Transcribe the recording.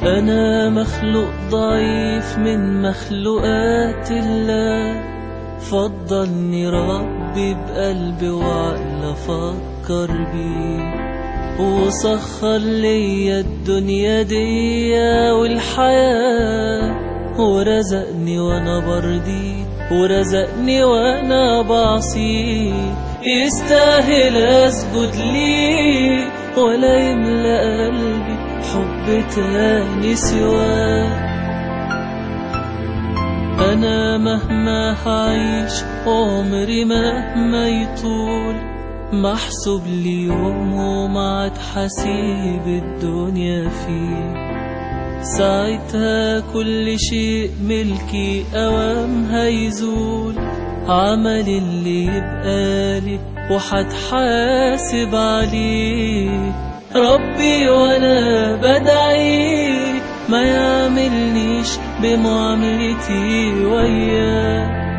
أنا مخلوق ضعيف من مخلوقات الله فضلني ربي بقلبي وعقل أفكر بيه وسخر ليا الدنيا دي والحياة ورزقني وانا برضي ورزقني وانا بعصيه يستاهل اسجد ليه ولا يملأ قلبي حب تاني سواه أنا مهما هعيش عمري مهما يطول محسوب لي يوم وما عاد حسيب الدنيا فيه ساعتها كل شيء ملكي أوام هيزول عمل اللي يبقى لي وحتحاسب عليه ربي وانا بدعي ما يعملنيش بمعاملتي وياه